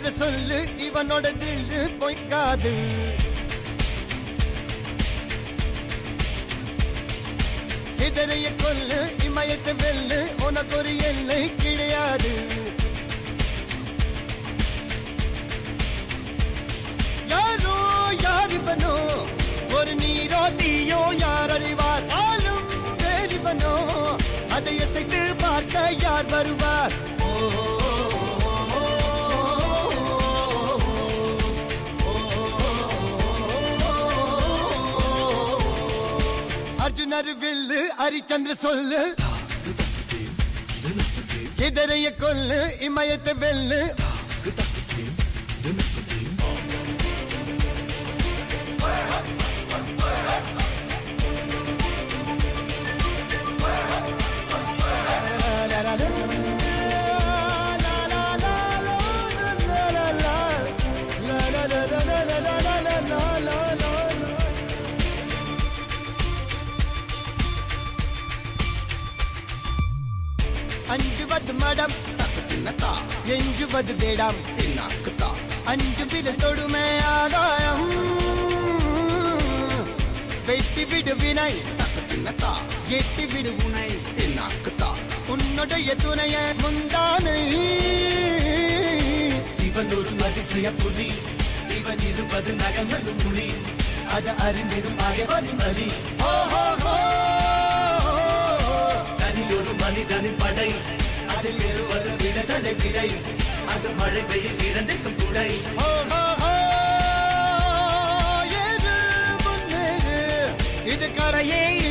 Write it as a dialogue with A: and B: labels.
A: என்று சொல்லு இவனோட தில்லு பொய்க்காது இதனைய கொல்லு இமயத்தை வெல்லு உனக்கு ஒரு எல்லை கிடையாது யாரோ யார் இவனோ ஒரு நீரோ தீயோ யார் அறிவார் ஆளும் வேறிவனோ அதை அசைத்து பார்க்க யார் வருவார் அர்ஜுனர் வில்லு ஹரிச்சந்திர சொல்லு இதரைய கொல்லு இமயத்தை வெல்லு அஞ்சுவது மடம் எஞ்சுவது தேடம் அஞ்சு வித தொடுமை ஆகாயம் வெட்டி விடு வினை எட்டி விடு உனை உன்னுடைய துணைய முந்தானை
B: இவன் ஒரு அதிசய புலி இவன் இருபது நகங்களும் புலி அது அறிந்திடும் அயவனின் வலி
A: ஓஹோ
B: தனி ஒரு மனிதனின் படை அதில் எழுவது விடுதலை விடை அது மழை பெய்யும் இரண்டுக்கும் துணை
A: இது கரையே